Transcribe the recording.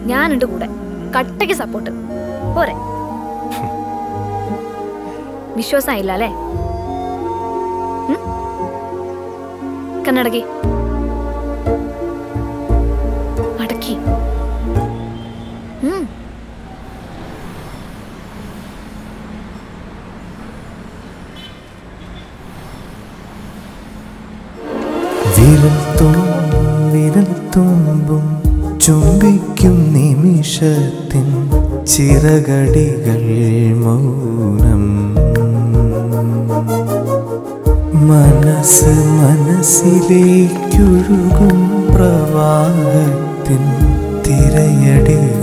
ഞാനുണ്ട് കൂടെ കട്ടയ്ക്ക് സപ്പോർട്ട് പോരെ വിശ്വാസമായില്ല അല്ലേ ഉം? കണ്ണടക്കി അടക്കി ഉം വിരൽത്തും വിരൽത്തുമ്പും ചുംബിക്കും നിമിഷത്തിൻ ചിറകടികൾ മൗനം മനസ്സ് മനസ്സിലേക്കൊഴുകും പ്രവാഹത്തിൻ തിരയടികൾ